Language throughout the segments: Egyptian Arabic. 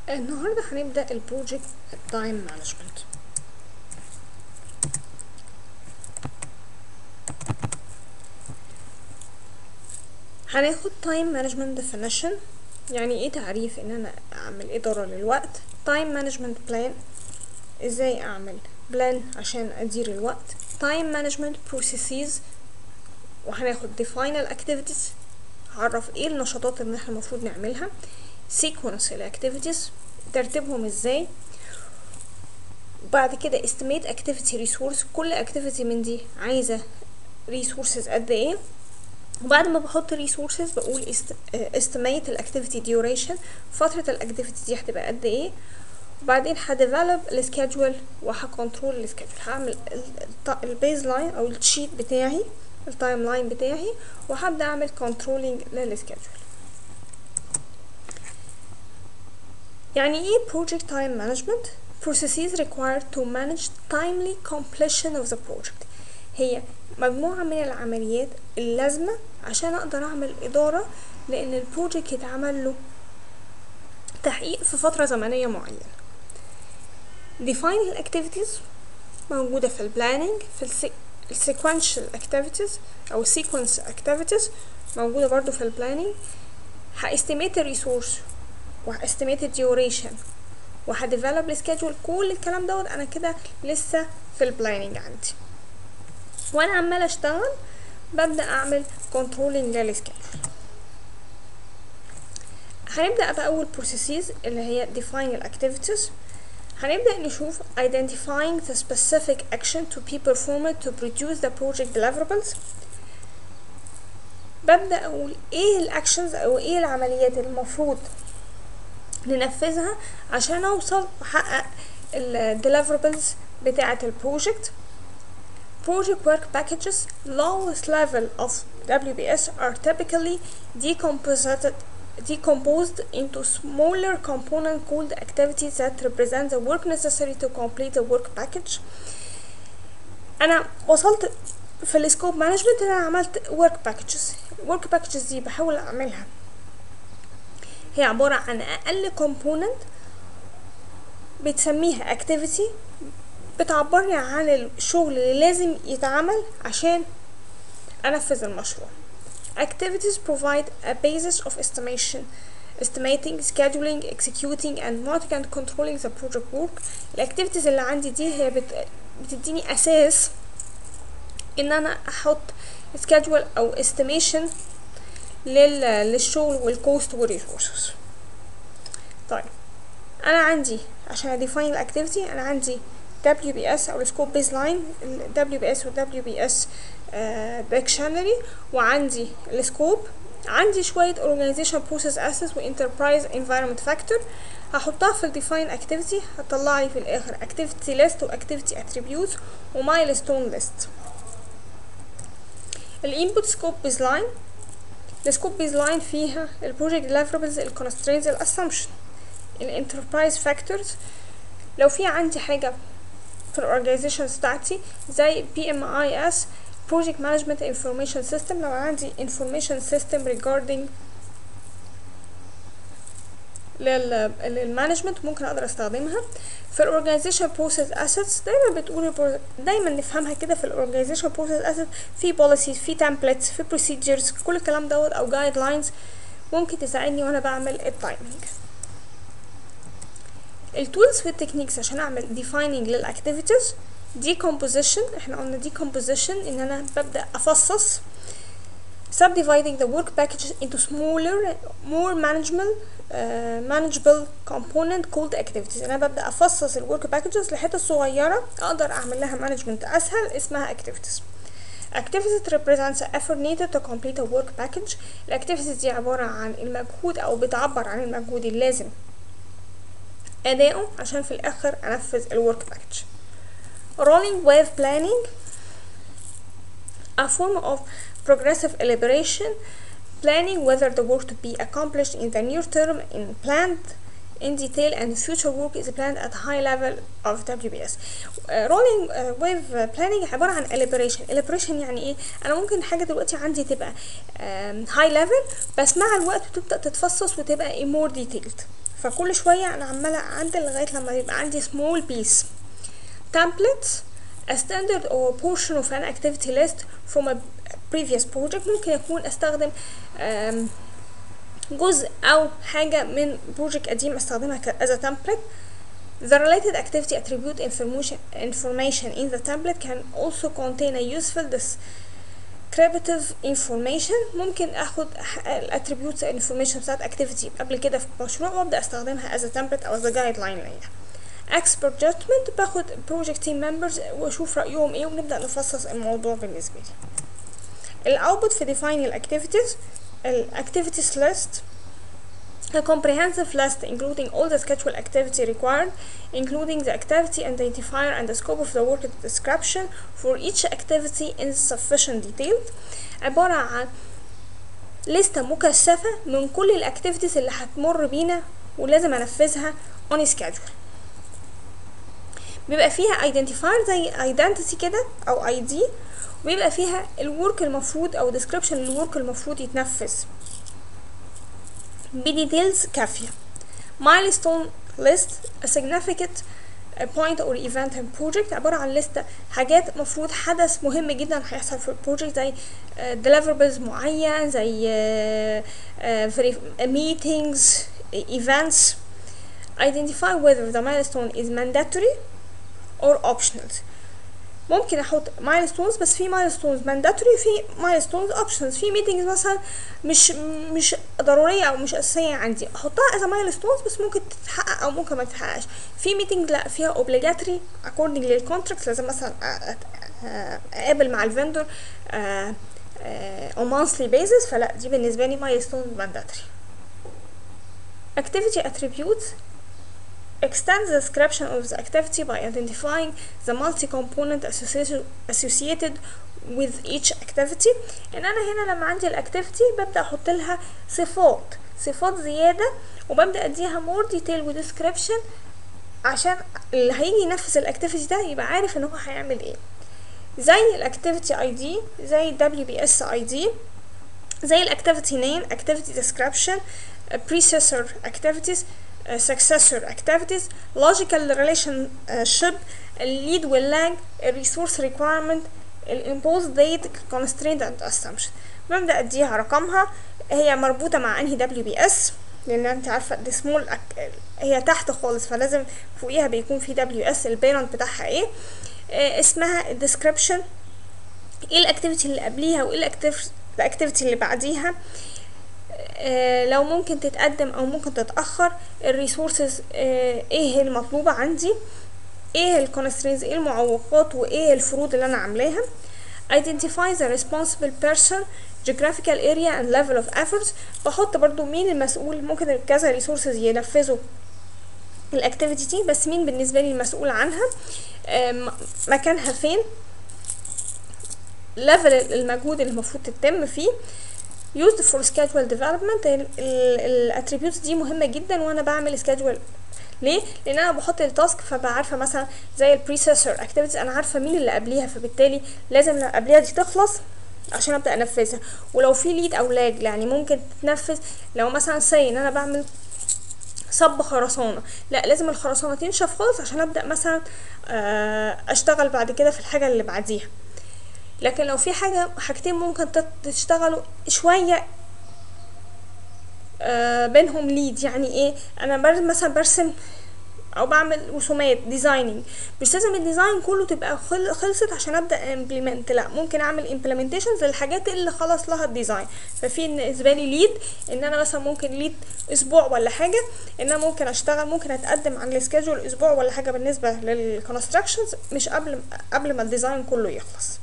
النهارده هنبدأ البروجكت تايم مانجمنت هناخد تايم مانجمنت definition يعني ايه تعريف ان انا اعمل ادارة للوقت تايم مانجمنت بلان ازاي اعمل بلان عشان ادير الوقت تايم مانجمنت بروسيسز وهناخد define الاكتيفيتيز هعرف ايه النشاطات اللي احنا المفروض نعملها sequence الاكتيفيتيز ترتيبهم ازاي بعد كده estimate activity resource كل activity من دي عايزة resources قد ايه وبعد ما بحط resources بقول est- estimate الاكتيفيتي duration فترة الاكتيفيتي دي هتبقى قد ايه وبعدين هديفلوب السكادجول وهكنترول السكادجول هعمل البيز لاين او الشيت بتاعي التايم لاين بتاعي وهبدا اعمل كنترولينج للسكادجول يعني ايه project time management processes required to manage timely completion of the project هي مجموعة من العمليات اللازمة عشان اقدر اعمل ادارة لان البروجكت يتعمل له تحقيق في فترة زمنية معينة define activities موجودة في البلاننج في السيكونشال activities او sequence activities موجودة برضو في البلاننج هاستيميت الريسورس وهاستيميت الديوريشن وهديفلوب السكادجول كل الكلام دوت انا كده لسه في البلاننج عندي وانا عمالة اشتغل ببدأ اعمل كنترولينج للسكادجول هنبدأ بأول processes اللي هي define activities هنبدأ نشوف identifying the specific action to be performed to produce the project deliverables ببدأ أقول ايه الأكشنز أو ايه العمليات اللي المفروض ننفذها عشان أوصل وأحقق ال deliverables بتاعة البروجكت Project work packages lowest level of WBS are typically decomposed decomposed into smaller component called activities that represent the work necessary to complete the work package انا وصلت في السكوب مانجمنت انا عملت work packages work packages دي بحاول اعملها هي عبارة عن اقل component بتسميها activity بتعبرني عن الشغل اللي لازم يتعمل عشان انفذ المشروع Activities provide a basis of estimation, estimating, scheduling, executing, and monitoring and controlling the project work. الأكتيفيتيز اللي عندي دي هي بت... بتديني أساس إن أنا أحط schedule أو estimation لل... للشغل والكوست والريسورسز. طيب أنا عندي عشان define الأكتيفيتي أنا عندي WBS أو السكوب بيز لاين WBS و WBS ديكشنري وعندي السكوب عندي شوية organization process assets و enterprise environment factor هحطها في ال define activity هتطلع لي في الآخر activity list و activity attributes و milestone list ال input scope baseline السكوب baseline فيها ال project deliverables ال constraints ال assumption ال enterprise factors لو في عندي حاجة في الاورجانيزيشنز بتاعتي زي PMIS project management information system لو عندي information system regarding لل للمانجمنت ممكن اقدر استخدمها في الاورجانيزيشن بروسيس اسيتس دايما بتقول دايما نفهمها كده في الاورجانيزيشن بروسيس اسيتس في بوليسيز في تمبلتس في بروسيجرز كل الكلام دوت او جايد لاينز ممكن تساعدني وانا بعمل التايمينج التولز والتكنيكس عشان اعمل defining للاكتيفيتيز decomposition احنا قلنا decomposition ان انا ببدأ افصص subdividing the work packages into smaller more manageable uh, manageable component called activities انا ببدأ افصص الورك packages لحتة صغيرة اقدر اعمل لها management اسهل اسمها activities activities represents the effort needed to complete a work package الاكتيفيتيز دي عبارة عن المجهود او بتعبر عن المجهود اللازم أداؤه عشان في الآخر أنفذ الورك باكج rolling wave planning a form of progressive elaboration planning whether the work to be accomplished in the near term in planned in detail and future work is planned at high level of WBS uh, rolling uh, wave planning عبارة عن elaboration elaboration يعني ايه انا ممكن حاجة دلوقتي عندي تبقى um, high level بس مع الوقت بتبدأ تتفصص وتبقى more detailed فكل شوية انا عمالة اعدل لغاية لما يبقى عندي small piece templates a standard or portion of an activity list from a previous project ممكن يكون استخدم um, جزء او حاجة من بروجكت قديم استخدمها as a template The related activity attribute information, information in the template can also contain a useful descriptive information ممكن اخد الاتريبيوتس information بتاعت activity قبل كده في مشروع وابدا استخدمها as a template او as a guideline ليا expert judgment باخد project team members واشوف رايهم ايه ونبدا نفصص الموضوع بالنسبه لي الاوتبوت في defining activities activities list a comprehensive list including all the schedule activity required, including the activity identifier and the scope of the work description for each activity in sufficient detail عبارة عن لستة مكثفة من كل الاكتيفيتيز اللي هتمر بينا ولازم انفذها on schedule بيبقى فيها identifier زي identity كده او ID وبيبقى فيها الورك المفروض او description الورك المفروض يتنفذ بديتيلز كافية milestone list a significant point or event in project عبارة عن لستة حاجات مفروض حدث مهم جدا هيحصل في البروجكت زي deliverables معين زي meetings events identify whether the milestone is mandatory or optional ممكن احط مايلستونز بس في مايلستونز مانداتوري في مايلستونز اوبشنز في ميتنجز مثلا مش مش ضروريه او مش اساسيه عندي احطها از مايلستونز بس ممكن تتحقق او ممكن ما تتحققش في ميتنج لا فيها اوبليجاتوري اكوردنج للكونتراكت لازم مثلا اقابل مع الفندور او مانثلي بيزس فلا دي بالنسبه لي مايلستونز مانداتوري activity attributes extend the description of the activity by identifying the multi-component associated, associated with each activity ان انا هنا لما عندي الاكتيفيتي ببدا احط لها صفات صفات زياده وببدا اديها more detail و description عشان اللي هيجي ينفذ الاكتيفيتي ده يبقى عارف ان هو هيعمل ايه زي الاكتيفيتي اي دي زي الدبليو بي اس اي دي زي الاكتيفيتي نيم اكتيفيتي description predecessor activities successor activities logical relationship lead والlag resource requirement impose date constraint and assumption ببدأ اديها رقمها هي مربوطة مع انهي دبليو بي اس لان انت عارفة دي سمول أك... هي تحت خالص فلازم فوقيها بيكون في دبليو اس البيرنت بتاعها ايه آه اسمها description ايه الاكتيفيتي اللي قبليها وايه الاكتيفيتي اللي بعديها آه لو ممكن تتقدم او ممكن تتاخر الريسورسز آه ايه المطلوبه عندي ايه الكونسترينز ايه المعوقات وايه الفروض اللي انا عاملاها identify the responsible person geographical area and level of efforts بحط برضو مين المسؤول ممكن كذا ريسورسز ينفذوا الاكتيفيتي دي بس مين بالنسبه لي المسؤول عنها آه مكانها فين ليفل المجهود اللي المفروض تتم فيه used for schedule development الاتريبيوتس دي مهمه جدا وانا بعمل schedule ليه لان انا بحط التاسك فبقى عارفه مثلا زي البريسيسور اكتيفيتيز انا عارفه مين اللي قبليها فبالتالي لازم اللي قبليها دي تخلص عشان ابدا انفذها ولو في ليد او لاج يعني ممكن تتنفذ لو مثلا سي ان انا بعمل صب خرسانه لا لازم الخرسانه تنشف خالص عشان ابدا مثلا اشتغل بعد كده في الحاجه اللي بعديها لكن لو في حاجة حاجتين ممكن تشتغلوا شوية آه بينهم ليد يعني ايه انا بر مثلا برسم او بعمل رسومات ديزايننج مش لازم الديزاين كله تبقى خلصت عشان ابدا امبلمنت لا ممكن اعمل امبلمنتيشنز للحاجات اللي خلص لها الديزاين ففي بالنسبه لي ليد ان انا مثلا ممكن ليد اسبوع ولا حاجه ان انا ممكن اشتغل ممكن اتقدم عن السكيدجول اسبوع ولا حاجه بالنسبه للكونستراكشنز مش قبل قبل ما الديزاين كله يخلص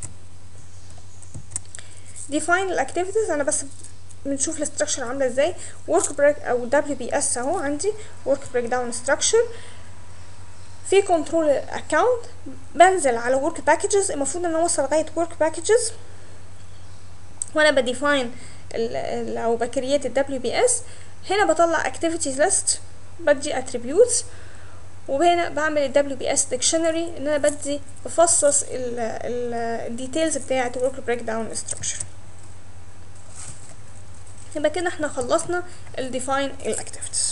define الاكتيفيتيز انا بس بنشوف الاستراكشر عامله ازاي work break او دبليو بي اس اهو عندي work break down structure في كنترول اكونت بنزل على work packages المفروض ان اوصل لغايه work packages وانا بديفاين او بكريات الدبليو بي اس هنا بطلع activities list بدي attributes وهنا بعمل الدبليو بي اس ديكشنري ان انا بدي بفصص الديتيلز بتاعه الورك بريك داون ستراكشر يبقى كده احنا خلصنا الديفاين الاكتيفيتيز